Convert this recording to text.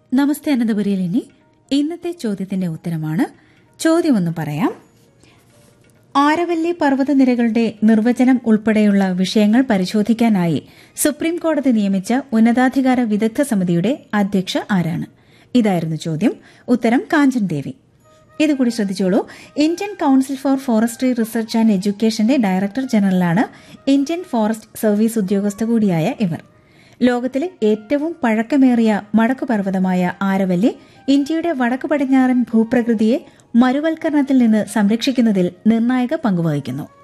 നമസ്തേ അനന്തപുരിയിൽ ഇനി ഇന്നത്തെ ചോദ്യത്തിന്റെ ഉത്തരമാണ് ചോദ്യമൊന്ന് പറയാം ആരവല്ലി പർവ്വതനിരകളുടെ നിർവചനം ഉൾപ്പെടെയുള്ള വിഷയങ്ങൾ പരിശോധിക്കാനായി സുപ്രീം കോടതി നിയമിച്ച ഉന്നതാധികാര വിദഗ്ധ സമിതിയുടെ അധ്യക്ഷ ആരാണ് ഇതായിരുന്നു ചോദ്യം ഉത്തരം കാഞ്ചൻ ദേവി ഇതുകൂടി ശ്രദ്ധിച്ചോളൂ Indian council for forestry research and എഡ്യൂക്കേഷന്റെ ഡയറക്ടർ ജനറലാണ് ഇന്ത്യൻ ഫോറസ്റ്റ് സർവീസ് ഉദ്യോഗസ്ഥ കൂടിയായ ഇവർ ലോകത്തിലെ ഏറ്റവും പഴക്കമേറിയ മടക്കുപർവ്വതമായ ആരവല്ലി ഇന്ത്യയുടെ വടക്കു പടിഞ്ഞാറൻ ഭൂപ്രകൃതിയെ മരുവൽക്കരണത്തിൽ നിന്ന് സംരക്ഷിക്കുന്നതിൽ നിർണായക പങ്കുവഹിക്കുന്നു